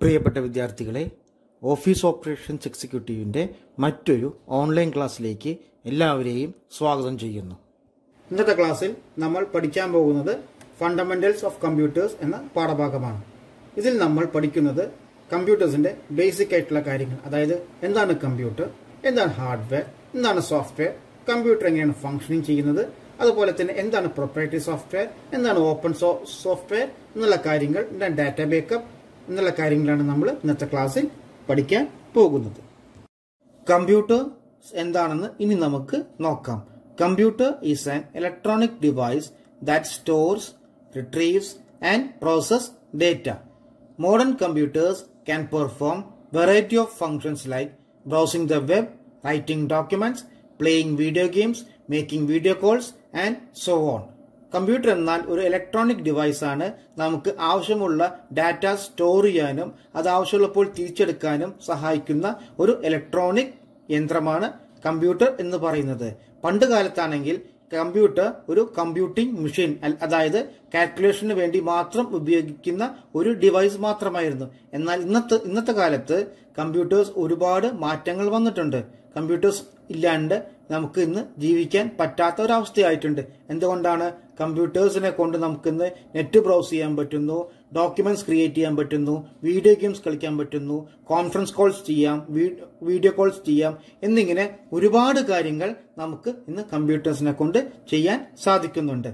പ്രിയപ്പെട്ട വിദ്യാർത്ഥികളെ office operations എക്സിക്യൂട്ടീവിൻ്റെ മറ്റൊരു ഓൺലൈൻ ക്ലാസ്സിലേക്ക് എല്ലാവരെയും സ്വാഗതം ചെയ്യുന്നു ഇന്നത്തെ ക്ലാസ്സിൽ നമ്മൾ പഠിക്കാൻ പോകുന്നത് ഫണ്ടമെന്റൽസ് ഓഫ് കമ്പ്യൂട്ടേഴ്സ് എന്ന പാഠഭാഗമാണ് ഇതിൽ നമ്മൾ പഠിക്കുന്നത് കമ്പ്യൂട്ടേഴ്സിന്റെ ബേസിക് ആയിട്ടുള്ള കാര്യങ്ങൾ അതായത് എന്താണ് കമ്പ്യൂട്ടർ എന്താണ് ഹാർഡ്വെയർ എന്താണ് സോഫ്റ്റ്വെയർ കമ്പ്യൂട്ടർ എങ്ങനെയാണ് ഫംഗ്ഷനിങ് ചെയ്യുന്നത് അതുപോലെ തന്നെ എന്താണ് പ്രൊപ്പറേറ്ററി സോഫ്റ്റ്വെയർ എന്താണ് ഓപ്പൺ സോഫ്റ്റ്വെയർ എന്നുള്ള കാര്യങ്ങൾ എന്താണ് ഡാറ്റ ബേക്കപ്പ് എന്നുള്ള കാര്യങ്ങളാണ് നമ്മൾ ഇന്നത്തെ ക്ലാസ്സിൽ പഠിക്കാൻ പോകുന്നത് കമ്പ്യൂട്ടർ എന്താണെന്ന് ഇനി നമുക്ക് നോക്കാം computer is an electronic device that stores retrieves and process data modern computers can perform variety of functions like browsing the web writing documents playing video games making video calls and so on computer എന്നാൽ ഒരു electronic device ആണ് നമുക്ക് ആവശ്യമുള്ള data store ചെയ്യാനും അത് ആവശ്യമുള്ളപ്പോൾ തിരിച്ചെടുക്കാനും സഹായിക്കുന്ന ഒരു ഇലക്ട്രോണിക് യന്ത്രമാണ് കമ്പ്യൂട്ടർ എന്ന് പറയുന്നത് പണ്ട് കാലത്താണെങ്കിൽ കമ്പ്യൂട്ടർ ഒരു കമ്പ്യൂട്ടിംഗ് മെഷീൻ അതായത് കാൽക്കുലേഷന് വേണ്ടി മാത്രം ഉപയോഗിക്കുന്ന ഒരു ഡിവൈസ് മാത്രമായിരുന്നു എന്നാൽ ഇന്നത്തെ ഇന്നത്തെ കാലത്ത് കമ്പ്യൂട്ടേഴ്സ് ഒരുപാട് മാറ്റങ്ങൾ വന്നിട്ടുണ്ട് കമ്പ്യൂട്ടേഴ്സ് ഇല്ലാണ്ട് നമുക്ക് ഇന്ന് ജീവിക്കാൻ പറ്റാത്ത ഒരവസ്ഥയായിട്ടുണ്ട് എന്തുകൊണ്ടാണ് കമ്പ്യൂട്ടേഴ്സിനെ കൊണ്ട് നമുക്കിന്ന് നെറ്റ് ബ്രൗസ് ചെയ്യാൻ പറ്റുന്നു ഡോക്യുമെന്റ്സ് ക്രിയേറ്റ് ചെയ്യാൻ പറ്റുന്നു വീഡിയോ ഗെയിംസ് കളിക്കാൻ പറ്റുന്നു കോൺഫറൻസ് കോൾസ് ചെയ്യാം വീഡിയോ കോൾസ് ചെയ്യാം എന്നിങ്ങനെ ഒരുപാട് കാര്യങ്ങൾ നമുക്ക് ഇന്ന് കമ്പ്യൂട്ടേഴ്സിനെ കൊണ്ട് ചെയ്യാൻ സാധിക്കുന്നുണ്ട്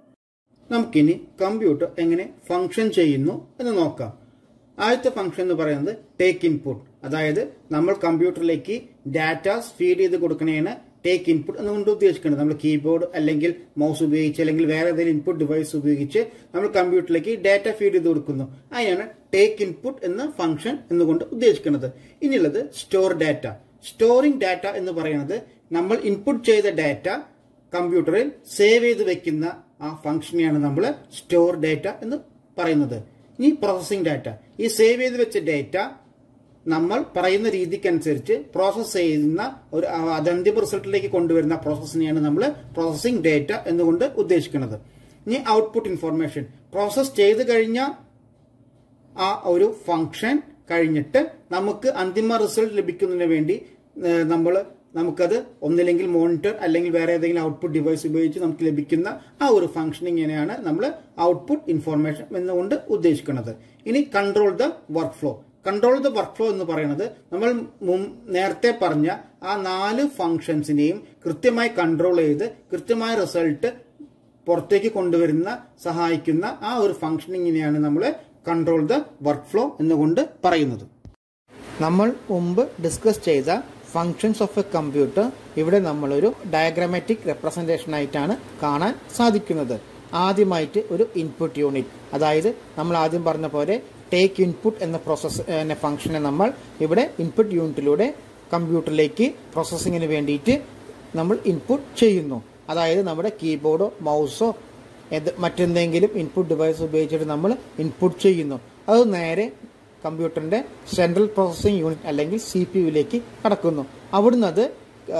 നമുക്കിനി കമ്പ്യൂട്ടർ എങ്ങനെ ഫംഗ്ഷൻ ചെയ്യുന്നു എന്ന് നോക്കാം ആദ്യത്തെ ഫംഗ്ഷൻ എന്ന് പറയുന്നത് ടേക്ക് ഇൻപുട്ട് അതായത് നമ്മൾ കമ്പ്യൂട്ടറിലേക്ക് ഡാറ്റ ഫീഡ് ചെയ്ത് കൊടുക്കണേണ് ടേക്ക് ഇൻപുട്ട് എന്നുകൊണ്ട് ഉദ്ദേശിക്കുന്നത് നമ്മൾ കീബോർഡ് അല്ലെങ്കിൽ മൗസ് ഉപയോഗിച്ച് അല്ലെങ്കിൽ വേറെ ഏതെങ്കിലും ഇൻപുട്ട് ഡിവൈസ് ഉപയോഗിച്ച് നമ്മൾ കമ്പ്യൂട്ടറിലേക്ക് ഡാറ്റ ഫീഡ് ചെയ്ത് കൊടുക്കുന്നു അതിനാണ് ടേക്ക് ഇൻപുട്ട് എന്ന ഫംഗ്ഷൻ എന്നുകൊണ്ട് ഉദ്ദേശിക്കുന്നത് ഇനിയുള്ളത് സ്റ്റോർ ഡാറ്റ സ്റ്റോറിംഗ് ഡാറ്റ എന്ന് പറയുന്നത് നമ്മൾ ഇൻപുട്ട് ചെയ്ത ഡാറ്റ കമ്പ്യൂട്ടറിൽ സേവ് ചെയ്ത് വെക്കുന്ന ആ ഫംഗ്ഷനെയാണ് നമ്മൾ സ്റ്റോർ ഡാറ്റ എന്ന് പറയുന്നത് ഇനി പ്രോസസ്സിംഗ് ഡാറ്റ ഈ സേവ് ചെയ്ത് വെച്ച ഡാറ്റ നമ്മൾ പറയുന്ന രീതിക്കനുസരിച്ച് പ്രോസസ് ചെയ്യുന്ന ഒരു അത് അന്തിമ റിസൾട്ടിലേക്ക് കൊണ്ടുവരുന്ന പ്രോസസ്സിനെയാണ് നമ്മൾ പ്രോസസ്സിംഗ് ഡേറ്റ എന്നുകൊണ്ട് ഉദ്ദേശിക്കുന്നത് ഇനി ഔട്ട്പുട്ട് ഇൻഫർമേഷൻ പ്രോസസ് ചെയ്ത് കഴിഞ്ഞ ആ ഒരു ഫംഗ്ഷൻ കഴിഞ്ഞിട്ട് നമുക്ക് അന്തിമ റിസൾട്ട് ലഭിക്കുന്നതിന് വേണ്ടി നമ്മൾ നമുക്കത് ഒന്നില്ലെങ്കിൽ മോണിറ്റർ അല്ലെങ്കിൽ വേറെ ഏതെങ്കിലും ഔട്ട്പുട്ട് ഡിവൈസ് ഉപയോഗിച്ച് നമുക്ക് ലഭിക്കുന്ന ആ ഒരു ഫംഗ്ഷനിങ്ങിനെയാണ് നമ്മൾ ഔട്ട്പുട്ട് ഇൻഫർമേഷൻ എന്നുകൊണ്ട് ഉദ്ദേശിക്കുന്നത് ഇനി control the work flow control the work flow എന്ന് പറയുന്നത് നമ്മൾ നേരത്തെ പറഞ്ഞ ആ നാല് ഫംഗ്ഷൻസിനെയും കൃത്യമായി കൺട്രോൾ ചെയ്ത് കൃത്യമായ റിസൾട്ട് പുറത്തേക്ക് കൊണ്ടുവരുന്ന സഹായിക്കുന്ന ആ ഒരു ഫംഗ്ഷനിങ്ങിനെയാണ് നമ്മൾ കൺട്രോൾ ദ വർക്ക് ഫ്ലോ എന്നുകൊണ്ട് പറയുന്നത് നമ്മൾ മുമ്പ് ഡിസ്കസ് ചെയ്ത ഫങ്ഷൻസ് ഓഫ് എ കമ്പ്യൂട്ടർ ഇവിടെ നമ്മളൊരു ഡയഗ്രാമാറ്റിക് റെപ്രസെൻറ്റേഷൻ ആയിട്ടാണ് കാണാൻ സാധിക്കുന്നത് ആദ്യമായിട്ട് ഒരു ഇൻപുട്ട് യൂണിറ്റ് അതായത് നമ്മൾ ആദ്യം പറഞ്ഞ പോലെ ടേക്ക് ഇൻപുട്ട് എന്ന പ്രോസസ് എന്ന ഫംഗ്ഷനെ നമ്മൾ ഇവിടെ ഇൻപുട്ട് യൂണിറ്റിലൂടെ കമ്പ്യൂട്ടറിലേക്ക് പ്രോസസ്സിങ്ങിന് വേണ്ടിയിട്ട് നമ്മൾ ഇൻപുട്ട് ചെയ്യുന്നു അതായത് നമ്മുടെ കീബോർഡോ മൗസോ മറ്റെന്തെങ്കിലും ഇൻപുട്ട് ഡിവൈസ് ഉപയോഗിച്ചിട്ട് നമ്മൾ ഇൻപുട്ട് ചെയ്യുന്നു അത് നേരെ കമ്പ്യൂട്ടറിന്റെ സെൻട്രൽ പ്രോസസ്സിംഗ് യൂണിറ്റ് അല്ലെങ്കിൽ സി പി യുവിലേക്ക് കടക്കുന്നു അവിടുന്ന് അത്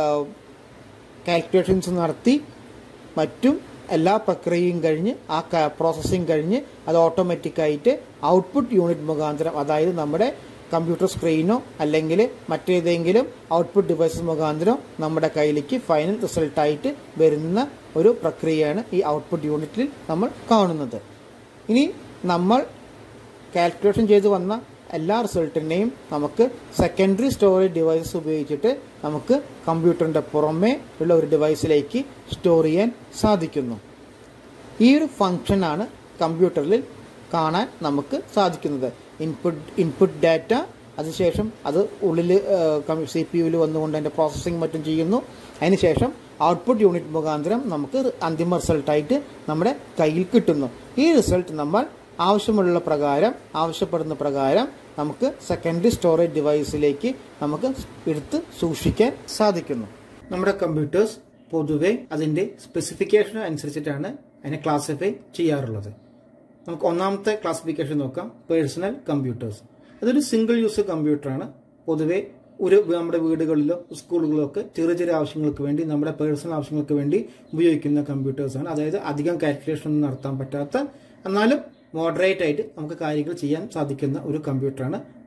കാൽക്കുലേഷൻസ് നടത്തി മറ്റും എല്ലാ പ്രക്രിയയും കഴിഞ്ഞ് ആ പ്രോസസ്സിംഗ് കഴിഞ്ഞ് അത് ഓട്ടോമാറ്റിക്കായിട്ട് ഔട്ട്പുട്ട് യൂണിറ്റ് മുഖാന്തരം അതായത് നമ്മുടെ കമ്പ്യൂട്ടർ സ്ക്രീനോ അല്ലെങ്കിൽ മറ്റേതെങ്കിലും ഔട്ട്പുട്ട് ഡിവൈസസ് മുഖാന്തരം നമ്മുടെ കയ്യിലേക്ക് ഫൈനൽ റിസൾട്ടായിട്ട് വരുന്ന ഒരു പ്രക്രിയയാണ് ഈ ഔട്ട്പുട്ട് യൂണിറ്റിൽ നമ്മൾ കാണുന്നത് ഇനി നമ്മൾ കാൽക്കുലേഷൻ ചെയ്ത് വന്ന എല്ലാ റിസൾട്ടിനെയും നമുക്ക് സെക്കൻഡറി സ്റ്റോറേജ് ഡിവൈസസ് ഉപയോഗിച്ചിട്ട് നമുക്ക് കമ്പ്യൂട്ടറിന്റെ പുറമേ ഉള്ള ഒരു ഡിവൈസിലേക്ക് സ്റ്റോർ ചെയ്യാൻ സാധിക്കുന്നു ഈ ഒരു ഫംഗ്ഷനാണ് കമ്പ്യൂട്ടറിൽ കാണാൻ നമുക്ക് സാധിക്കുന്നത് ഇൻപുട്ട് ഇൻപുട്ട് ഡാറ്റ അതിനുശേഷം അത് ഉള്ളിൽ സി പി യുവിൽ വന്നുകൊണ്ട് അതിൻ്റെ പ്രോസസ്സിംഗ് മറ്റും ചെയ്യുന്നു അതിനുശേഷം ഔട്ട്പുട്ട് യൂണിറ്റ് മുഖാന്തരം നമുക്ക് അന്തിമ റിസൾട്ടായിട്ട് നമ്മുടെ കയ്യിൽ കിട്ടുന്നു ഈ റിസൾട്ട് നമ്മൾ ആവശ്യമുള്ള പ്രകാരം ആവശ്യപ്പെടുന്ന പ്രകാരം നമുക്ക് സെക്കൻഡറി സ്റ്റോറേജ് ഡിവൈസിലേക്ക് നമുക്ക് എടുത്ത് സൂക്ഷിക്കാൻ സാധിക്കുന്നു നമ്മുടെ കമ്പ്യൂട്ടേഴ്സ് പൊതുവെ അതിന്റെ സ്പെസിഫിക്കേഷൻ അനുസരിച്ചിട്ടാണ് അതിനെ ക്ലാസിഫൈ ചെയ്യാറുള്ളത് നമുക്ക് ഒന്നാമത്തെ ക്ലാസിഫിക്കേഷൻ നോക്കാം പേഴ്സണൽ കമ്പ്യൂട്ടേഴ്സ് അതൊരു സിംഗിൾ യൂസ് കമ്പ്യൂട്ടറാണ് പൊതുവെ ഒരു നമ്മുടെ വീടുകളിലോ സ്കൂളുകളിലോ ഒക്കെ ചെറിയ ചെറിയ ആവശ്യങ്ങൾക്ക് വേണ്ടി നമ്മുടെ പേഴ്സണൽ ആവശ്യങ്ങൾക്ക് വേണ്ടി ഉപയോഗിക്കുന്ന കമ്പ്യൂട്ടേഴ്സാണ് അതായത് അധികം കാൽക്കുലേഷൻ ഒന്നും നടത്താൻ പറ്റാത്ത എന്നാലും മോഡറേറ്റ് ആയിട്ട് നമുക്ക് കാര്യങ്ങൾ ചെയ്യാൻ സാധിക്കുന്ന ഒരു കമ്പ്യൂട്ടറാണ്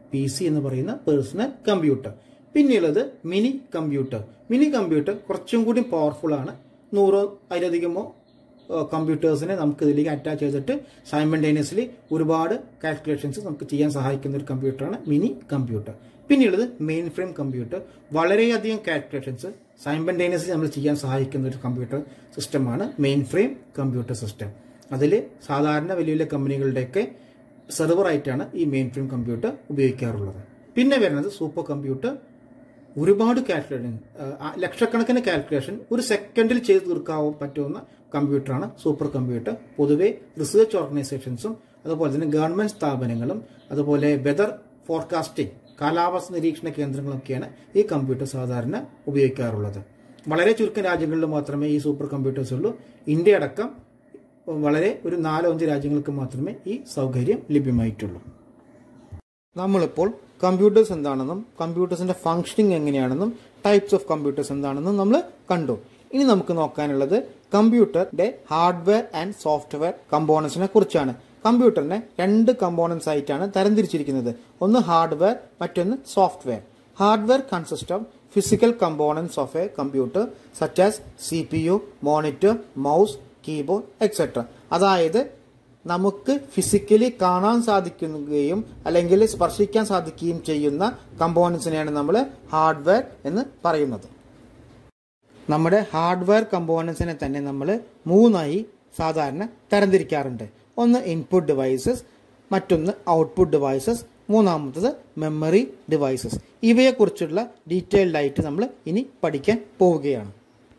പി സി എന്ന് പറയുന്ന പേഴ്സണൽ കമ്പ്യൂട്ടർ പിന്നെയുള്ളത് മിനി കമ്പ്യൂട്ടർ മിനി കമ്പ്യൂട്ടർ കുറച്ചും കൂടി പവർഫുൾ ആണ് നൂറോ അതിലധികമോ കമ്പ്യൂട്ടേഴ്സിനെ നമുക്ക് ഇതിലേക്ക് അറ്റാച്ച് ചെയ്തിട്ട് സൈമൾട്ടേനിയസ്ലി ഒരുപാട് കാൽക്കുലേഷൻസ് നമുക്ക് ചെയ്യാൻ സഹായിക്കുന്ന ഒരു കമ്പ്യൂട്ടറാണ് മിനി കമ്പ്യൂട്ടർ പിന്നെയുള്ളത് മെയിൻ ഫ്രെയിം കമ്പ്യൂട്ടർ വളരെയധികം കാൽക്കുലേഷൻസ് സൈമൾട്ടേനിയസ്ലി നമ്മൾ ചെയ്യാൻ സഹായിക്കുന്ന ഒരു കമ്പ്യൂട്ടർ സിസ്റ്റമാണ് മെയിൻ ഫ്രെയിം കമ്പ്യൂട്ടർ സിസ്റ്റം അതിൽ സാധാരണ വലിയ വലിയ കമ്പനികളുടെയൊക്കെ സെർവറായിട്ടാണ് ഈ മെയിൻ ഫ്രെയിം കമ്പ്യൂട്ടർ ഉപയോഗിക്കാറുള്ളത് പിന്നെ വരുന്നത് സൂപ്പർ കമ്പ്യൂട്ടർ ഒരുപാട് കാൽക്കുലേഷൻ ലക്ഷക്കണക്കിന് കാൽക്കുലേഷൻ ഒരു സെക്കൻഡിൽ ചെയ്തു തീർക്കാവും പറ്റുന്ന കമ്പ്യൂട്ടറാണ് സൂപ്പർ കമ്പ്യൂട്ടർ പൊതുവെ റിസർച്ച് ഓർഗനൈസേഷൻസും അതുപോലെ തന്നെ ഗവൺമെന്റ് സ്ഥാപനങ്ങളും അതുപോലെ വെതർ ഫോർകാസ്റ്റിംഗ് കാലാവസ്ഥ നിരീക്ഷണ കേന്ദ്രങ്ങളൊക്കെയാണ് ഈ കമ്പ്യൂട്ടർ സാധാരണ ഉപയോഗിക്കാറുള്ളത് വളരെ ചുരുക്കം രാജ്യങ്ങളിൽ മാത്രമേ ഈ സൂപ്പർ കമ്പ്യൂട്ടേഴ്സ് ഉള്ളൂ ഇന്ത്യ അടക്കം വളരെ ഒരു നാലോ അഞ്ച് രാജ്യങ്ങൾക്ക് മാത്രമേ ഈ സൗകര്യം ലഭ്യമായിട്ടുള്ളൂ നമ്മളിപ്പോൾ കമ്പ്യൂട്ടേഴ്സ് എന്താണെന്നും കമ്പ്യൂട്ടേഴ്സിന്റെ ഫംഗ്ഷനിങ് എങ്ങനെയാണെന്നും ടൈപ്സ് ഓഫ് കമ്പ്യൂട്ടേഴ്സ് എന്താണെന്നും നമ്മൾ കണ്ടു ഇനി നമുക്ക് നോക്കാനുള്ളത് കമ്പ്യൂട്ടറിന്റെ ഹാർഡ്വെയർ ആൻഡ് സോഫ്റ്റ്വെയർ കമ്പോണൻസിനെ കുറിച്ചാണ് കമ്പ്യൂട്ടറിനെ രണ്ട് കമ്പോണൻസ് ആയിട്ടാണ് തരംതിരിച്ചിരിക്കുന്നത് ഒന്ന് ഹാർഡ്വെയർ മറ്റൊന്ന് software hardware consist of physical components of a computer such as C P U monitor mouse keyboard etcetera അതായത് നമുക്ക് ഫിസിക്കലി കാണാൻ സാധിക്കുകയും അല്ലെങ്കിൽ സ്പർശിക്കാൻ സാധിക്കുകയും ചെയ്യുന്ന കമ്പോണൻസിനെയാണ് നമ്മൾ ഹാർഡ്വെയർ എന്ന് പറയുന്നത് നമ്മുടെ ഹാർഡ്വെയർ കമ്പോണൻസിനെ തന്നെ നമ്മൾ മൂന്നായി സാധാരണ തരംതിരിക്കാറുണ്ട് ഒന്ന് ഇൻപുട്ട് ഡിവൈസസ് മറ്റൊന്ന് ഔട്ട്പുട്ട് ഡിവൈസസ് മൂന്നാമത്തത് മെമ്മറി ഡിവൈസസ് ഇവയെക്കുറിച്ചുള്ള ഡീറ്റെയിൽഡ് ആയിട്ട് നമ്മൾ ഇനി പഠിക്കാൻ പോവുകയാണ്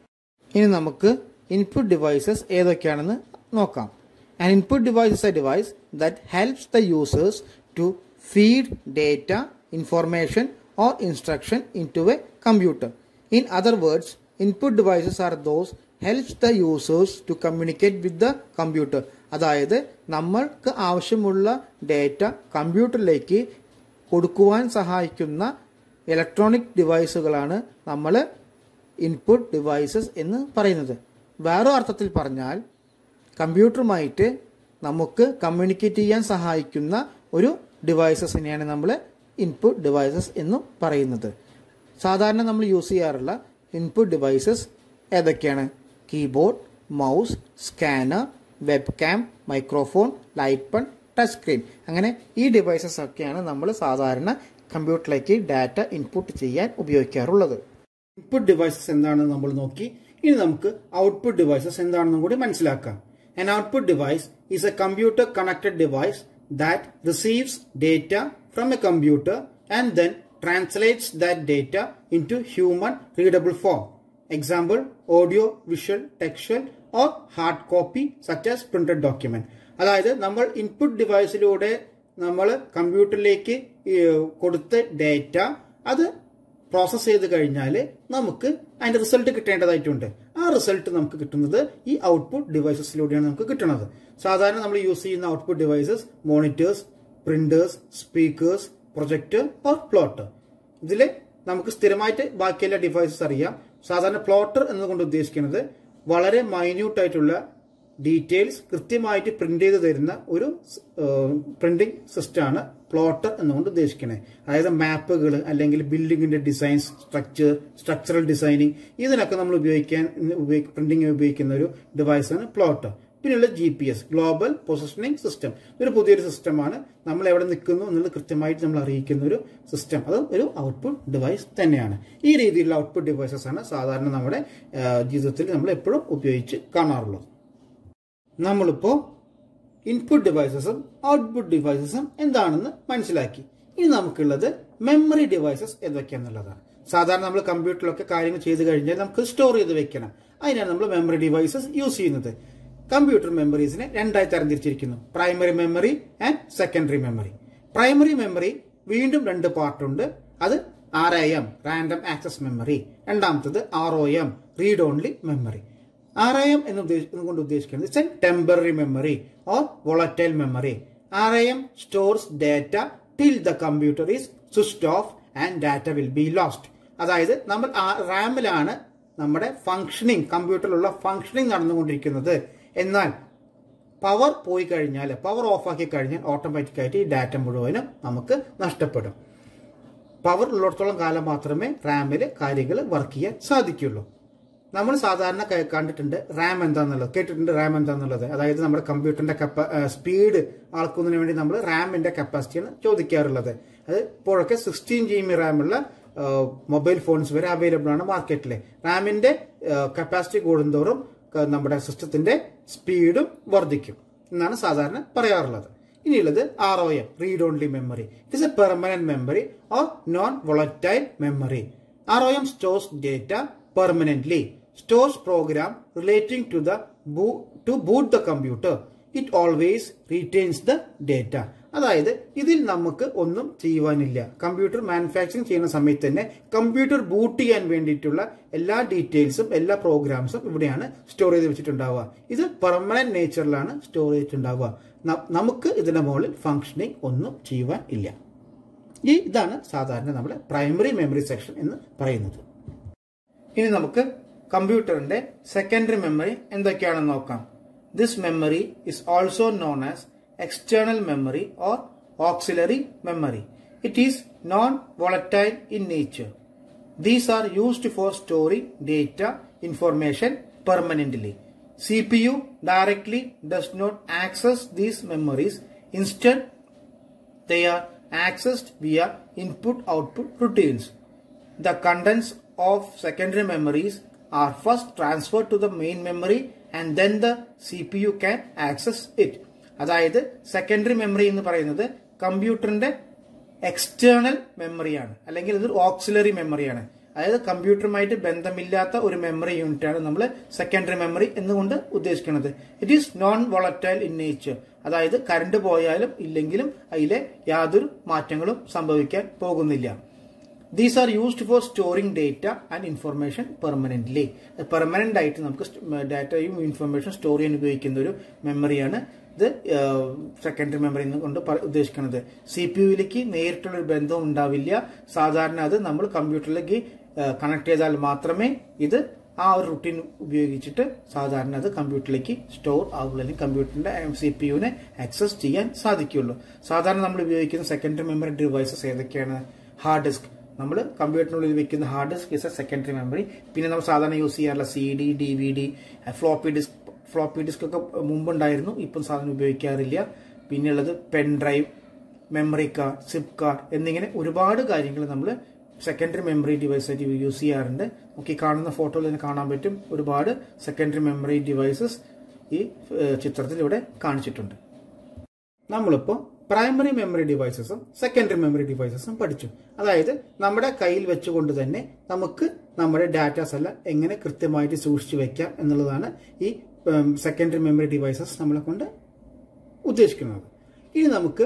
ഇനി നമുക്ക് ഇൻപുട്ട് ഡിവൈസസ് ഏതൊക്കെയാണെന്ന് നോക്കാം An input device is a device that helps the users to feed data, information, or instruction into a computer. In other words, input devices are those helps the users to communicate with the computer. അതായത് നമ്മൾക്ക് ആവശ്യമുള്ള data കമ്പ്യൂട്ടറിലേക്ക് കൊടുക്കുവാൻ സഹായിക്കുന്ന electronic ഡിവൈസുകളാണ് നമ്മൾ input devices എന്ന് പറയുന്നത് വേറെ അർത്ഥത്തിൽ പറഞ്ഞാൽ കമ്പ്യൂട്ടറുമായിട്ട് നമുക്ക് കമ്മ്യൂണിക്കേറ്റ് ചെയ്യാൻ സഹായിക്കുന്ന ഒരു ഡിവൈസസിനെയാണ് നമ്മൾ ഇൻപുട്ട് ഡിവൈസസ് എന്നും പറയുന്നത് സാധാരണ നമ്മൾ യൂസ് ചെയ്യാറുള്ള ഇൻപുട്ട് ഡിവൈസസ് ഏതൊക്കെയാണ് keyboard mouse scanner webcam microphone light pen touch screen അങ്ങനെ ഈ ഡിവൈസസ് ഒക്കെയാണ് നമ്മൾ സാധാരണ കമ്പ്യൂട്ടറിലേക്ക് ഡാറ്റ ഇൻപുട്ട് ചെയ്യാൻ ഉപയോഗിക്കാറുള്ളത് ഇൻപുട്ട് ഡിവൈസസ് എന്താണെന്ന് നമ്മൾ നോക്കി ഇനി നമുക്ക് ഔട്ട്പുട്ട് ഡിവൈസസ് എന്താണെന്നും കൂടി മനസ്സിലാക്കാം An output device is a computer connected device that receives data from a computer and then translates that data into human readable form. Example, audio, visual, textual or hard copy such as printed document. അതായത് നമ്മൾ input ഡിവൈസിലൂടെ നമ്മൾ കമ്പ്യൂട്ടറിലേക്ക് കൊടുത്ത data അത് process ചെയ്ത് കഴിഞ്ഞാൽ നമുക്ക് അതിന്റെ റിസൾട്ട് കിട്ടേണ്ടതായിട്ടുണ്ട് ആ റിസൾട്ട് നമുക്ക് കിട്ടുന്നത് ഈ ഔട്ട്പുട്ട് ഡിവൈസസിലൂടെയാണ് നമുക്ക് കിട്ടുന്നത് സാധാരണ നമ്മൾ യൂസ് ചെയ്യുന്ന output devices monitors printers speakers projector or plotter ഇതിൽ നമുക്ക് സ്ഥിരമായിട്ട് ബാക്കിയെല്ലാ ഡിവൈസസ് അറിയാം സാധാരണ പ്ലോട്ടർ എന്നതുകൊണ്ട് ഉദ്ദേശിക്കുന്നത് വളരെ മൈന്യൂട്ട് ആയിട്ടുള്ള ഡീറ്റെയിൽസ് കൃത്യമായിട്ട് പ്രിന്റ് ചെയ്ത് തരുന്ന ഒരു പ്രിന്റിംഗ് സിസ്റ്റമാണ് പ്ലോട്ടർ എന്നുകൊണ്ട് ഉദ്ദേശിക്കുന്നത് അതായത് മാപ്പുകൾ അല്ലെങ്കിൽ ബിൽഡിങ്ങിന്റെ ഡിസൈൻ സ്ട്രക്ചർ സ്ട്രക്ചറൽ ഡിസൈനിങ് ഇതിനൊക്കെ നമ്മൾ ഉപയോഗിക്കാൻ പ്രിന്റിംഗ് ഉപയോഗിക്കുന്ന ഒരു ഡിവൈസാണ് പ്ലോട്ടർ പിന്നെയുള്ള G P S global positioning system ഇതൊരു പുതിയൊരു സിസ്റ്റമാണ് നമ്മൾ എവിടെ നിൽക്കുന്നു എന്നുള്ളത് കൃത്യമായിട്ട് നമ്മൾ അറിയിക്കുന്ന ഒരു സിസ്റ്റം അത് ഒരു ഔട്ട്പുട്ട് ഡിവൈസ് തന്നെയാണ് ഈ രീതിയിലുള്ള ഔട്ട്പുട്ട് ഡിവൈസസ് ആണ് സാധാരണ നമ്മുടെ ജീവിതത്തിൽ നമ്മൾ എപ്പോഴും ഉപയോഗിച്ച് കാണാറുള്ളത് നമ്മളിപ്പോൾ ഇൻപുട്ട് ഡിവൈസസും ഔട്ട്പുട്ട് ഡിവൈസസും എന്താണെന്ന് മനസ്സിലാക്കി ഇനി നമുക്കുള്ളത് മെമ്മറി ഡിവൈസസ് എന്തൊക്കെയാണെന്നുള്ളതാണ് സാധാരണ നമ്മൾ കമ്പ്യൂട്ടറിലൊക്കെ കാര്യങ്ങൾ ചെയ്ത് കഴിഞ്ഞാൽ നമുക്ക് സ്റ്റോർ ചെയ്ത് വെക്കണം അതിനാണ് നമ്മൾ മെമ്മറി ഡിവൈസസ് യൂസ് ചെയ്യുന്നത് കമ്പ്യൂട്ടർ മെമ്മറീസിനെ രണ്ടായി തരംതിരിച്ചിരിക്കുന്നു primary memory and secondary memory primary memory വീണ്ടും രണ്ട് പാർട്ടുണ്ട് അത് R A M random access memory രണ്ടാമത്തത് R O M read only memory R A M എന്ന് കൊണ്ട് ഉദ്ദേശിക്കുന്നത് it's a temporary memory or volatile memory R A M stores data till the computer is switch off and data will be lost അതായത് നമ്മൾ റാമിലാണ് നമ്മുടെ functioning കമ്പ്യൂട്ടറിലുള്ള functioning നടന്നുകൊണ്ടിരിക്കുന്നത് എന്നാൽ power പോയി കഴിഞ്ഞാൽ പവർ ഓഫ് ആക്കി കഴിഞ്ഞാൽ ഓട്ടോമാറ്റിക്കായിട്ട് ഈ ഡാറ്റ മുഴുവനും നമുക്ക് നഷ്ടപ്പെടും പവർ ഉള്ളിടത്തോളം കാലം മാത്രമേ റാമിൽ കാര്യങ്ങൾ വർക്ക് ചെയ്യാൻ സാധിക്കുള്ളൂ നമ്മൾ സാധാരണ ക- കണ്ടിട്ടുണ്ട് റാം എന്താന്നുള്ളത് കേട്ടിട്ടുണ്ട് റാം എന്താന്നുള്ളത് അതായത് നമ്മുടെ കമ്പ്യൂട്ടറിന്റെ കപ്പ സ്പീഡ് അളക്കുന്നതിന് വേണ്ടി നമ്മൾ റാമിന്റെ കപ്പാസിറ്റിയാണ് ചോദിക്കാറുള്ളത് അത് ഇപ്പോഴൊക്കെ സിക്സ്റ്റീൻ ജി ബി റാമുള്ള മൊബൈൽ ഫോൺസ് വരെ അവൈലബിൾ ആണ് മാർക്കറ്റിൽ റാമിന്റെ കപ്പാസിറ്റി കൂടുന്തോറും ക- നമ്മുടെ സിസ്റ്റത്തിന്റെ സ്പീഡും വർദ്ധിക്കും എന്നാണ് സാധാരണ പറയാറുള്ളത് ഇനിയുള്ളത് R O M read only memory it is a permanent memory or non volatile memory R O M stores data permanently stores program relating to the to boot the computer it always retains the data അതായത് ഇതിൽ നമുക്ക് ഒന്നും ചെയ്യുവാനില്ല computer manufacturing ചെയ്യുന്ന സമയത്ത് തന്നെ computer boot ചെയ്യാൻ വേണ്ടിയിട്ടുള്ള എല്ലാ ഡീറ്റെയിൽസും എല്ലാ പ്രോഗ്രാംസും ഇവിടെയാണ് സ്റ്റോർ ചെയ്ത് വെച്ചിട്ടുണ്ടാവുക ഇത് പെർമനന്റ് നേച്ചറിലാണ് സ്റ്റോർ ചെയ്തിട്ടുണ്ടാവുക ന- നമുക്ക് ഇതിന്റെ മുകളിൽ ഫംഗ്ഷനിങ് ഒന്നും ചെയ്യുവാൻ ഇല്ല ഈ ഇതാണ് സാധാരണ നമ്മുടെ പ്രൈമറി മെമ്മറി സെക്ഷൻ എന്ന് പറയുന്നത് ഇനി നമുക്ക് കമ്പ്യൂട്ടറിന്റെ സെക്കൻഡറി മെമ്മറി എന്തൊക്കെയാണെന്ന് നോക്കാം this memory is also known as external memory or auxiliary memory it is non volatile in nature these are used for storing data information permanently CPU directly does not access these memories. Instead, they are accessed via input-output routines. The contents of secondary memories are first transferred to the main memory and then the CPU can access it. അതായത് secondary memory എന്ന് പറയുന്നത് കമ്പ്യൂട്ടറിന്റെ external മെമ്മറിയാണ് അല്ലെങ്കിൽ ഇതൊരു auxiliary മെമ്മറിയാണ് അതായത് കമ്പ്യൂട്ടറുമായിട്ട് ബന്ധമില്ലാത്ത ഒരു memory unit ആണ് നമ്മൾ സെക്കൻഡറി മെമ്മറി എന്നുകൊണ്ട് ഉദ്ദേശിക്കുന്നത് it is non volatile in nature അതായത് കറണ്ട് പോയാലും ഇല്ലെങ്കിലും അതിലെ യാതൊരു മാറ്റങ്ങളും സംഭവിക്കാൻ പോകുന്നില്ല these are used for storing data and information permanently permanent ആയിട്ട് നമുക്ക് ഡാറ്റയും ഇൻഫർമേഷൻ സ്റ്റോർ ചെയ്യാൻ ഉപയോഗിക്കുന്ന ഒരു മെമ്മറിയാണ് ഇത് സെക്കൻഡറി മെമ്മറി കൊണ്ട് പറ- ഉദ്ദേശിക്കുന്നത് സി പി യുവിലേക്ക് നേരിട്ടുള്ള ഒരു ബന്ധവും ഉണ്ടാവില്ല സാധാരണ അത് നമ്മൾ കമ്പ്യൂട്ടറിലേക്ക് കണക്ട് ചെയ്താൽ മാത്രമേ ഇത് ആ ഒരു റുട്ടീൻ ഉപയോഗിച്ചിട്ട് സാധാരണ അത് കമ്പ്യൂട്ടറിലേക്ക് സ്റ്റോർ ആവുള്ളൂ അല്ലെങ്കിൽ കമ്പ്യൂട്ടറിന്റെ സി പി യുവിനെ ആക്സസ് ചെയ്യാൻ സാധിക്കുള്ളൂ സാധാരണ നമ്മൾ ഉപയോഗിക്കുന്ന സെക്കൻഡറി മെമ്മറി ഡിവൈസസ് ഏതൊക്കെയാണ് ഹാർഡ് ഡിസ്ക് നമ്മൾ കമ്പ്യൂട്ടറിനുള്ളിൽ വെക്കുന്ന hard disk is a secondary memory പിന്നെ നമ്മൾ സാധാരണ യൂസ് ചെയ്യാറുള്ള C D D V D floppy disk floppy disk ഒക്കെ മുമ്പുണ്ടായിരുന്നു ഇപ്പം സാധനം ഉപയോഗിക്കാറില്ല പിന്നെയുള്ളത് pen drive memory card zip card എന്നിങ്ങനെ ഒരുപാട് കാര്യങ്ങൾ നമ്മൾ സെക്കൻഡറി മെമ്മറി ഡിവൈസ് ആയിട്ട് യൂസ് ചെയ്യാറുണ്ട് നമുക്ക് ഈ കാണുന്ന ഫോട്ടോയിൽ തന്നെ കാണാൻ പറ്റും ഒരുപാട് സെക്കൻഡറി മെമ്മറി ഡിവൈസസ് ഈ ഏഹ്, ചിത്രത്തിൽ ഇവിടെ കാണിച്ചിട്ടുണ്ട് നമ്മളിപ്പോൾ പ്രൈമറി മെമ്മറി ഡിവൈസസും സെക്കൻഡറി മെമ്മറി ഡിവൈസസും പഠിച്ചു അതായത് നമ്മുടെ കയ്യിൽ വെച്ചുകൊണ്ട് തന്നെ നമുക്ക് നമ്മുടെ ഡാറ്റാസ് എല്ലാം എങ്ങനെ കൃത്യമായിട്ട് സൂക്ഷിച്ചു വെക്കാം എന്നുള്ളതാണ് ഈ സെക്കൻഡറി മെമ്മറി ഡിവൈസസ് നമ്മളെ കൊണ്ട് ഉദ്ദേശിക്കുന്നത് ഇനി നമുക്ക്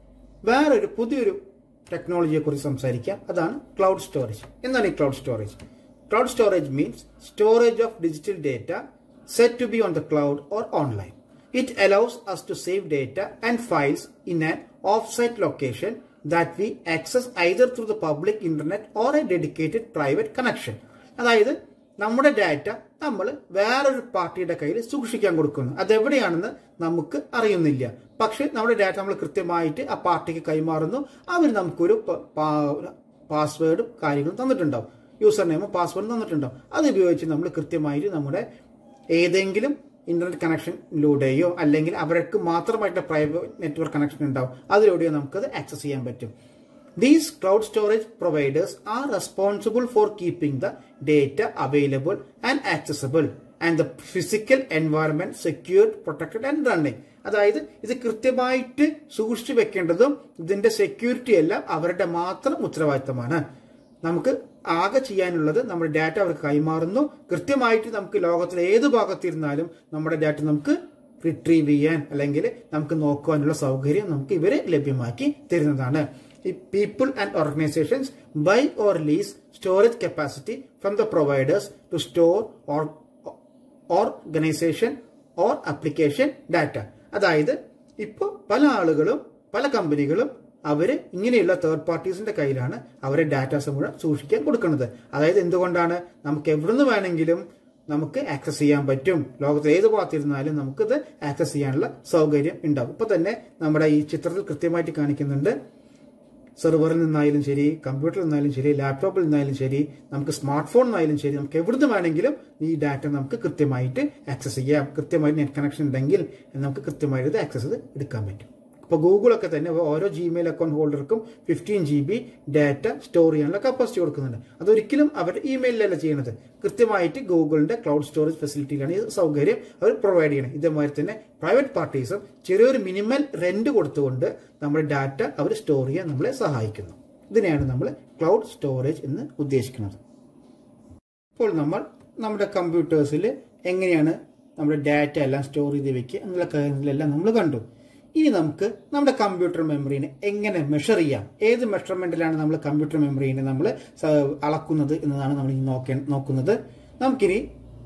വേറൊരു പുതിയൊരു ടെക്നോളജിയെ കുറിച്ച് സംസാരിക്കാം അതാണ് ക്ലൗഡ് സ്റ്റോറേജ് എന്താണ് ഈ cloud storage cloud storage means storage of digital data set to be on the cloud or online it allows us to save data and files in an off-site location that we access either through the public internet or a dedicated private connection അതായത് നമ്മുടെ data നമ്മൾ വേറൊരു പാർട്ടിയുടെ കയ്യിൽ സൂക്ഷിക്കാൻ കൊടുക്കുന്നു അതെവിടെയാണെന്ന് നമുക്ക് അറിയുന്നില്ല പക്ഷെ നമ്മുടെ ഡാറ്റ നമ്മൾ കൃത്യമായിട്ട് ആ പാർട്ടിക്ക് കൈമാറുന്നു അവർ നമുക്കൊരു പാസ്വേഡും കാര്യങ്ങളും തന്നിട്ടുണ്ടാവും യൂസർ നെയിമും പാസ്വേഡും തന്നിട്ടുണ്ടാവും അത് ഉപയോഗിച്ച് നമ്മൾ കൃത്യമായിട്ട് നമ്മുടെ ഏതെങ്കിലും ഇന്റർനെറ്റ് കണക്ഷനിലൂടെയോ അല്ലെങ്കിൽ അവർക്ക് മാത്രമായിട്ട് പ്രൈവറ്റ് നെറ്റ്വർക്ക് കണക്ഷൻ ഉണ്ടാവും അതിലൂടെയോ നമുക്കത് ആക്സസ് ചെയ്യാൻ പറ്റും these cloud storage providers are responsible for keeping the data available and accessible and the physical environment secured protected and running അതായത് ഇത് കൃത്യമായിട്ട് സൂക്ഷിച്ചു വെക്കേണ്ടതും ഇതിന്റെ സെക്യൂരിറ്റി എല്ലാം അവരുടെ മാത്രം ഉത്തരവാദിത്തമാണ് നമുക്ക് ആകെ ചെയ്യാനുള്ളത് നമ്മുടെ ഡാറ്റ അവർക്ക് കൈമാറുന്നു കൃത്യമായിട്ട് നമുക്ക് ലോകത്തിലെ ഏത് ഭാഗത്തിരുന്നാലും നമ്മുടെ ഡാറ്റ നമുക്ക് റിട്രീവ് ചെയ്യാൻ അല്ലെങ്കിൽ നമുക്ക് നോക്കുവാനുള്ള സൗകര്യം നമുക്ക് ഇവരെ ലഭ്യമാക്കി തരുന്നതാണ് ഈ people and organisations buy or lease storage capacity from the providers to store organisation or application data അതായത് ഇപ്പോൾ പല ആളുകളും പല കമ്പനികളും അവര് ഇങ്ങനെയുള്ള തേർഡ് പാർട്ടീസിന്റെ കയ്യിലാണ് അവരെ ഡാറ്റാസ് മുഴുവൻ സൂക്ഷിക്കാൻ കൊടുക്കുന്നത് അതായത് എന്തുകൊണ്ടാണ് നമുക്ക് എവിടുന്ന് വേണമെങ്കിലും നമുക്ക് ആക്സസ് ചെയ്യാൻ പറ്റും ലോകത്തിൽ ഏത് ഭാഗത്തിരുന്നാലും നമുക്കിത് ആക്സസ് ചെയ്യാനുള്ള സൗകര്യം ഉണ്ടാവും ഇപ്പൊ തന്നെ നമ്മുടെ ഈ ചിത്രത്തിൽ കൃത്യമായിട്ട് കാണിക്കുന്നുണ്ട് സെർവറിൽ നിന്നായാലും ശരി കമ്പ്യൂട്ടറിൽ നിന്നായാലും ശരി ലാപ്ടോപ്പിൽ നിന്നായാലും ശരി നമുക്ക് സ്മാർട്ട് ഫോൺ നിന്നായാലും ശരി നമുക്ക് എവിടുന്ന് വേണമെങ്കിലും ഈ ഡാറ്റ നമുക്ക് കൃത്യമായിട്ട് ആക്സസ് ചെയ്യാം കൃത്യമായി നെറ്റ് കണക്ഷൻ ഉണ്ടെങ്കിൽ നമുക്ക് കൃത്യമായിട്ട് ഇത് ആക്സസ് ചെയ്ത് എടുക്കാൻ പറ്റും ഇപ്പോൾ ഗൂഗിളൊക്കെ തന്നെ ഓരോ ജിമെയിൽ അക്കൗണ്ട് ഹോൾഡർക്കും fifteen G B data store ചെയ്യാനുള്ള കപ്പാസിറ്റി കൊടുക്കുന്നുണ്ട് അതൊരിക്കലും അവർ ഇമെയിലല്ല ചെയ്യുന്നത് കൃത്യമായിട്ട് ഗൂഗിളിന്റെ ക്ലൗഡ് സ്റ്റോറേജ് ഫെസിലിറ്റിയിലാണ് ഈ സൗകര്യം അവർ പ്രൊവൈഡ് ചെയ്യുന്നത് ഇതേമാതിരി തന്നെ പ്രൈവറ്റ് പാർട്ടീസും ചെറിയൊരു മിനിമൽ റെന്റ് കൊടുത്തുകൊണ്ട് നമ്മുടെ ഡാറ്റ അവർ സ്റ്റോർ ചെയ്യാൻ നമ്മളെ സഹായിക്കുന്നു ഇതിനെയാണ് നമ്മൾ ക്ലൗഡ് സ്റ്റോറേജ് എന്ന് ഉദ്ദേശിക്കുന്നത് ഇപ്പോൾ നമ്മൾ നമ്മുടെ കമ്പ്യൂട്ടേഴ്സിൽ എങ്ങനെയാണ് നമ്മുടെ ഡാറ്റ എല്ലാം സ്റ്റോർ ചെയ്ത് വെക്കുക എന്നുള്ള കാര്യങ്ങളെല്ലാം നമ്മൾ കണ്ടു ഇനി നമുക്ക് നമ്മുടെ കമ്പ്യൂട്ടർ മെമ്മറീനെ എങ്ങനെ മെഷർ ചെയ്യാം ഏത് മെഷർമെന്റിലാണ് നമ്മൾ കമ്പ്യൂട്ടർ മെമ്മറീനെ നമ്മൾ അളക്കുന്നത് എന്നതാണ് നമ്മൾ ഇനി നോക്കേ നോക്കുന്നത് നമുക്കിനി